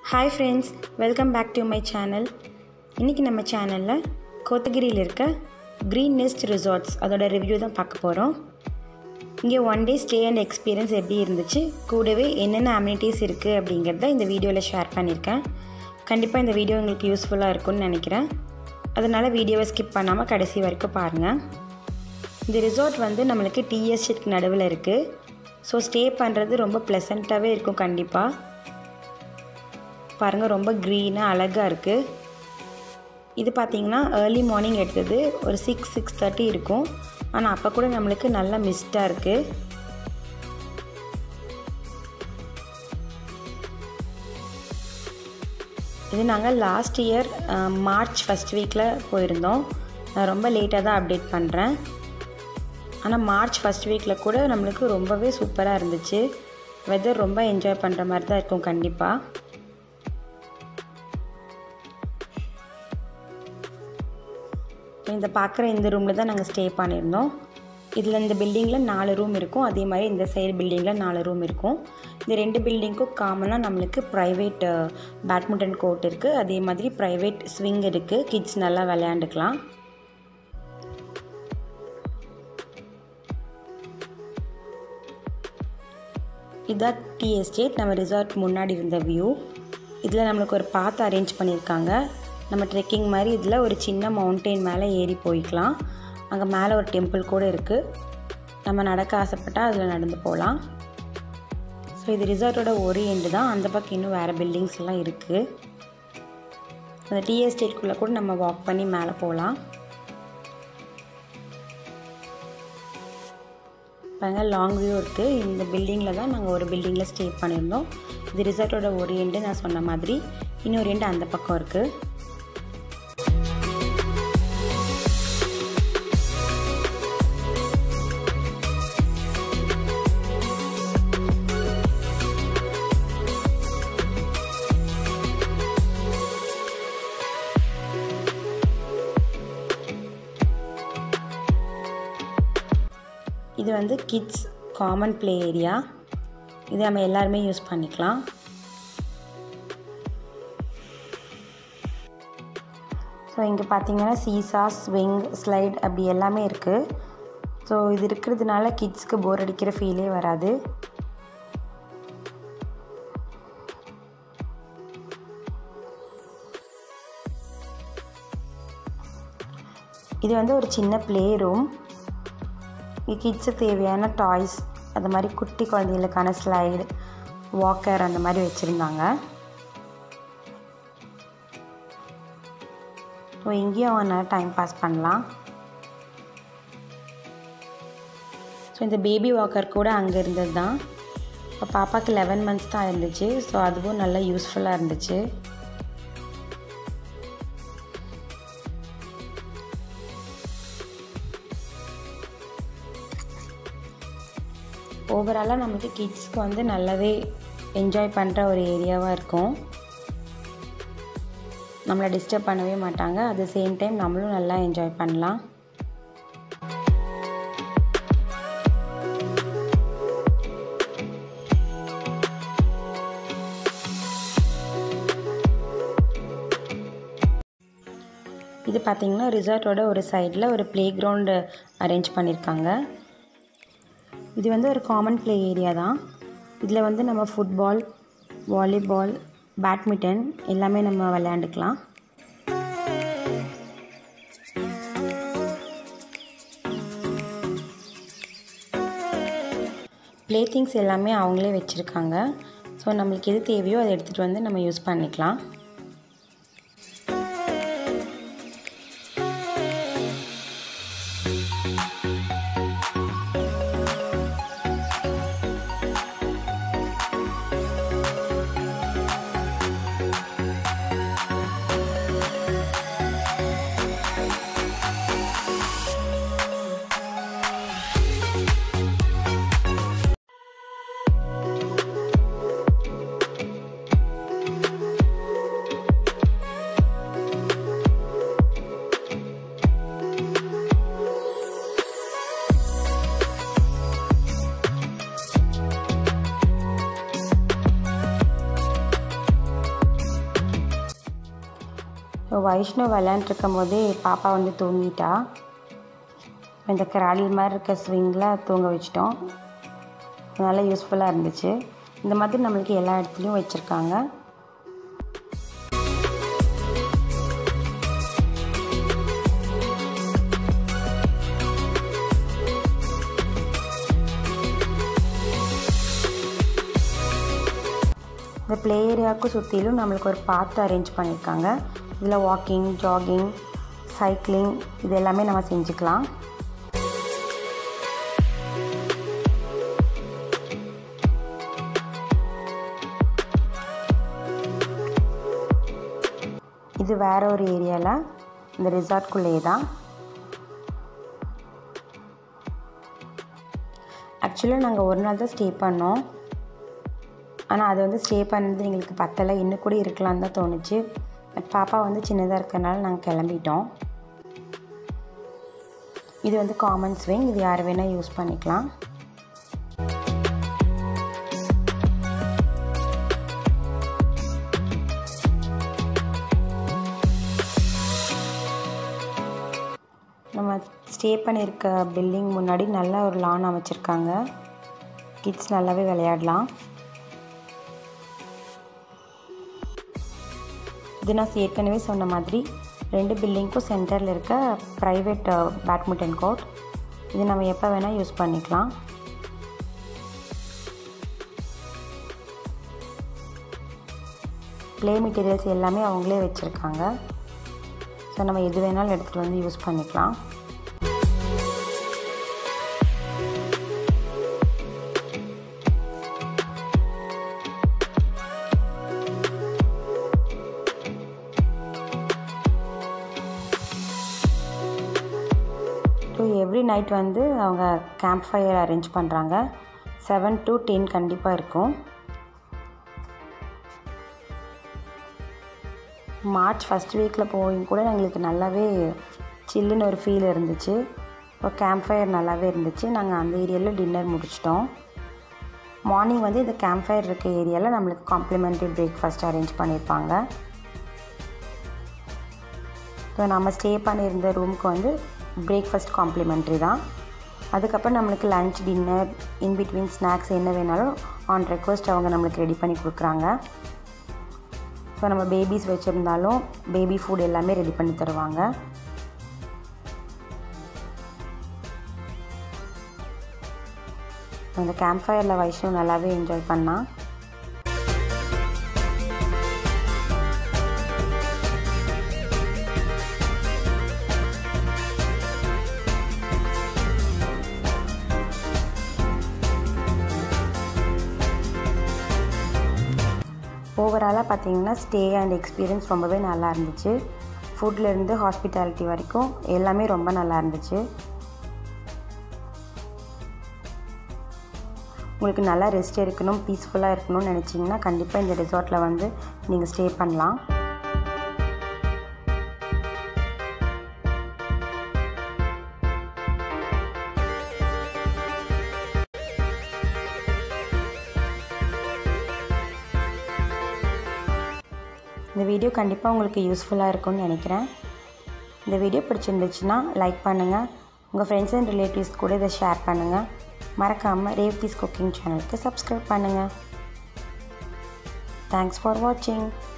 hi friends welcome back to my channel இன்றைக்கி நம்ம சேனலில் கோத்தகிரியில் இருக்க க்ரீன் நெஸ்ட் ரிசார்ட்ஸ் அதோட ரிவ்யூ தான் பார்க்க போகிறோம் இங்கே one day stay and experience எப்படி இருந்துச்சு கூடவே என்னென்ன அம்யூனிட்டிஸ் இருக்குது அப்படிங்கிறத இந்த வீடியோவில் ஷேர் பண்ணியிருக்கேன் கண்டிப்பாக இந்த வீடியோ உங்களுக்கு யூஸ்ஃபுல்லாக இருக்கும்னு நினைக்கிறேன் அதனால் வீடியோவை ஸ்கிப் பண்ணாமல் கடைசி வரைக்கும் பாருங்கள் இந்த ரிசார்ட் வந்து நம்மளுக்கு டிஎஸ்டிக்கு நடுவில் இருக்குது ஸோ ஸ்டே பண்ணுறது ரொம்ப ப்ளசண்ட்டாகவே இருக்கும் கண்டிப்பாக பாருங்கள் ரொம்ப க்ரீனாக அழகாக இருக்குது இது பார்த்திங்கன்னா ஏர்லி மார்னிங் எடுத்தது ஒரு சிக்ஸ் சிக்ஸ் தேர்ட்டி இருக்கும் ஆனால் அப்போ கூட நம்மளுக்கு நல்லா மிஸ்டாக இருக்குது இது நாங்கள் லாஸ்ட் இயர் மார்ச் ஃபஸ்ட் வீக்கில் போயிருந்தோம் நான் ரொம்ப லேட்டாக தான் அப்டேட் பண்ணுறேன் ஆனால் மார்ச் ஃபஸ்ட் வீக்கில் கூட நம்மளுக்கு ரொம்பவே சூப்பராக இருந்துச்சு வெதர் ரொம்ப என்ஜாய் பண்ணுற மாதிரி தான் இருக்கும் கண்டிப்பாக இந்த பார்க்குற இந்த ரூமில் தான் நாங்கள் ஸ்டே பண்ணியிருந்தோம் இதில் இந்த பில்டிங்கில் நாலு ரூம் இருக்கும் அதே மாதிரி இந்த சைடு பில்டிங்கில் நாலு ரூம் இருக்கும் இந்த ரெண்டு பில்டிங்க்கும் காமனாக நம்மளுக்கு ப்ரைவேட் பேட்மிண்டன் கோர்ட் இருக்குது அதே மாதிரி ப்ரைவேட் ஸ்விங் இருக்குது கிட்ஸ் நல்லா விளையாண்டுக்கலாம் இதான் டி எஸ்டேட் நம்ம ரிசார்ட் முன்னாடி இருந்த வியூ இதில் நம்மளுக்கு ஒரு பாத் அரேஞ்ச் பண்ணியிருக்காங்க நம்ம ட்ரெக்கிங் மாதிரி இதில் ஒரு சின்ன மவுண்டெயின் மேலே ஏறி போய்க்கலாம் அங்கே மேலே ஒரு டெம்பிள் கூட இருக்குது நம்ம நடக்க ஆசைப்பட்டால் அதில் நடந்து போகலாம் ஸோ இது ரிசார்ட்டோட ஒரு எண்டு தான் அந்த பக்கம் இன்னும் வேறு பில்டிங்ஸ்லாம் இருக்குது அந்த டி எஸ்டேட்குள்ளே கூட நம்ம வாக் பண்ணி மேலே போகலாம் பாருங்க லாங் வியூ இருக்குது இந்த பில்டிங்கில் தான் நாங்கள் ஒரு பில்டிங்கில் ஸ்டே பண்ணியிருந்தோம் இது ரிசார்ட்டோட ஒரு எண்டு நான் சொன்ன மாதிரி இன்னொரு எண்டு அந்த பக்கம் இருக்குது இது வந்து கிட்ஸ் காமன் ப்ளே ஏரியா இது நம்ம எல்லாருமே யூஸ் பண்ணிக்கலாம் ஸோ இங்கே பார்த்தீங்கன்னா சீசா ஸ்விங் ஸ்லைட் அப்படி எல்லாமே இருக்குது ஸோ இது இருக்கிறதுனால கிட்ஸ்க்கு போர் அடிக்கிற ஃபீலே வராது இது வந்து ஒரு சின்ன ப்ளே ரூம் கிட்ஸுக்கு தேவையான டாய்ஸ் அது மாதிரி குட்டி குழந்தைகளுக்கான ஸ்லைடு வாக்கர் அந்த மாதிரி வச்சுருந்தாங்க ஸோ இங்கேயும் அவன் டைம் பாஸ் பண்ணலாம் ஸோ இந்த பேபி வாக்கர் கூட அங்கே இருந்தது தான் இப்போ பாப்பாவுக்கு லெவன் மந்த்ஸ் தான் இருந்துச்சு ஸோ அதுவும் நல்லா யூஸ்ஃபுல்லாக இருந்துச்சு ஓவராலாக நமக்கு கிட்ஸ்க்கு வந்து நல்லாவே என்ஜாய் பண்ணுற ஒரு ஏரியாவாக இருக்கும் நம்மளை டிஸ்டர்ப் பண்ணவே மாட்டாங்க அட் த சேம் டைம் நம்மளும் நல்லா என்ஜாய் பண்ணலாம் இது பார்த்திங்கன்னா ரிசார்ட்டோட ஒரு சைடில் ஒரு ப்ளே கிரவுண்டு அரேஞ்ச் பண்ணியிருக்காங்க இது வந்து ஒரு காமன் ப்ளே ஏரியா தான் இதில் வந்து நம்ம ஃபுட்பால் வாலிபால் பேட்மிட்டன் எல்லாமே நம்ம விளையாண்டுக்கலாம் ப்ளே திங்ஸ் எல்லாமே அவங்களே வச்சுருக்காங்க ஸோ நம்மளுக்கு எது தேவையோ அதை எடுத்துகிட்டு வந்து நம்ம யூஸ் பண்ணிக்கலாம் வைஷ்ணவ் விளையாண்டுருக்கும் போதே பாப்பா வந்து தூங்கிட்டா இந்த கிராடில் மாதிரி இருக்க ஸ்விங்கில் தூங்க வச்சிட்டோம் நல்லா யூஸ்ஃபுல்லாக இருந்துச்சு இந்த மாதிரி நம்மளுக்கு எல்லா இடத்துலையும் வச்சுருக்காங்க இந்த ப்ளே ஏரியாவுக்கும் சுற்றிலும் நம்மளுக்கு ஒரு பாத்து அரேஞ்ச் பண்ணியிருக்காங்க இதில் வாக்கிங் ஜாகிங் சைக்கிளிங் இது எல்லாமே நம்ம செஞ்சுக்கலாம் இது வேற ஒரு ஏரியாவில் இந்த ரிசார்ட்குள்ளேயே தான் ஆக்சுவலாக நாங்கள் ஒரு நாள் தான் ஸ்டே பண்ணோம் ஆனால் அது வந்து ஸ்டே பண்ணது எங்களுக்கு பத்தலை இன்னும் கூட இருக்கலான்னு தான் தோணுச்சு பட் பாப்பா வந்து சின்னதாக இருக்கிறனால நாங்கள் கிளம்பிட்டோம் இது வந்து காமன் ஸ்விங் இது யார் வேணால் யூஸ் பண்ணிக்கலாம் நம்ம ஸ்டே பண்ணியிருக்க பில்டிங் முன்னாடி நல்ல ஒரு லான் அமைச்சிருக்காங்க கிட்ஸ் நல்லாவே விளையாடலாம் இது நான் ஏற்கனவே சொன்ன மாதிரி ரெண்டு பில்டிங்க்கும் சென்டரில் இருக்க ப்ரைவேட் பேட்மிண்டன் கோர்ட் இது நம்ம எப்போ வேணால் யூஸ் பண்ணிக்கலாம் ப்ளே மெட்டீரியல்ஸ் எல்லாமே அவங்களே வச்சுருக்காங்க ஸோ நம்ம எது வேணாலும் எடுத்துகிட்டு வந்து யூஸ் பண்ணிக்கலாம் ஸோ எவ்ரி நைட் வந்து அவங்க கேம்ப் ஃபயர் அரேஞ்ச் பண்ணுறாங்க செவன் டு டென் கண்டிப்பாக இருக்கும் மார்ச் ஃபஸ்ட் வீக்கில் போய் கூட எங்களுக்கு நல்லாவே சில்லுன்னு ஒரு ஃபீல் இருந்துச்சு இப்போ கேம்ப் ஃபயர் நல்லாவே இருந்துச்சு நாங்கள் அந்த ஏரியாவில் டின்னர் முடிச்சிட்டோம் மார்னிங் வந்து இந்த கேம்ப் ஃபயர் இருக்க ஏரியாவில் நம்மளுக்கு காம்ப்ளிமெண்ட்ரி பிரேக்ஃபாஸ்ட் அரேஞ்ச் பண்ணியிருப்பாங்க ஸோ நம்ம ஸ்டே பண்ணியிருந்த ரூமுக்கு வந்து பிரேக்ஃபாஸ்ட் காம்ப்ளிமெண்ட்ரி தான் அதுக்கப்புறம் நம்மளுக்கு லன்ச் டின்னர் இன்பிட்வீன் ஸ்நாக்ஸ் என்ன வேணாலும் ஆன் ரெக்வஸ்ட் அவங்க நம்மளுக்கு ரெடி பண்ணி கொடுக்குறாங்க ஸோ நம்ம பேபிஸ் வச்சுருந்தாலும் பேபி ஃபுட் எல்லாமே ரெடி பண்ணி தருவாங்க இந்த கேம்ப் ஃபயரில் வைஷ்ணவ் நல்லாவே என்ஜாய் பண்ணான் ஓவராலாக பார்த்தீங்கன்னா ஸ்டே அண்ட் எக்ஸ்பீரியன்ஸ் ரொம்பவே நல்லா இருந்துச்சு ஃபுட்லேருந்து ஹாஸ்பிட்டாலிட்டி வரைக்கும் எல்லாமே ரொம்ப நல்லா இருந்துச்சு உங்களுக்கு நல்லா ரெஸ்ட் எடுக்கணும் பீஸ்ஃபுல்லாக இருக்கணும்னு நினச்சிங்கன்னா கண்டிப்பாக இந்த ரிசார்ட்டில் வந்து நீங்கள் ஸ்டே பண்ணலாம் இந்த வீடியோ கண்டிப்பாக உங்களுக்கு யூஸ்ஃபுல்லாக இருக்கும்னு நினைக்கிறேன் இந்த வீடியோ பிடிச்சிருந்துச்சுன்னா லைக் பண்ணுங்கள் உங்கள் ஃப்ரெண்ட்ஸ் அண்ட் ரிலேட்டிவ்ஸ் கூட இதை ஷேர் பண்ணுங்கள் மறக்காமல் ரேவ்தீஸ் குக்கிங் சேனலுக்கு சப்ஸ்கிரைப் பண்ணுங்கள் தேங்க்ஸ் ஃபார் வாட்சிங்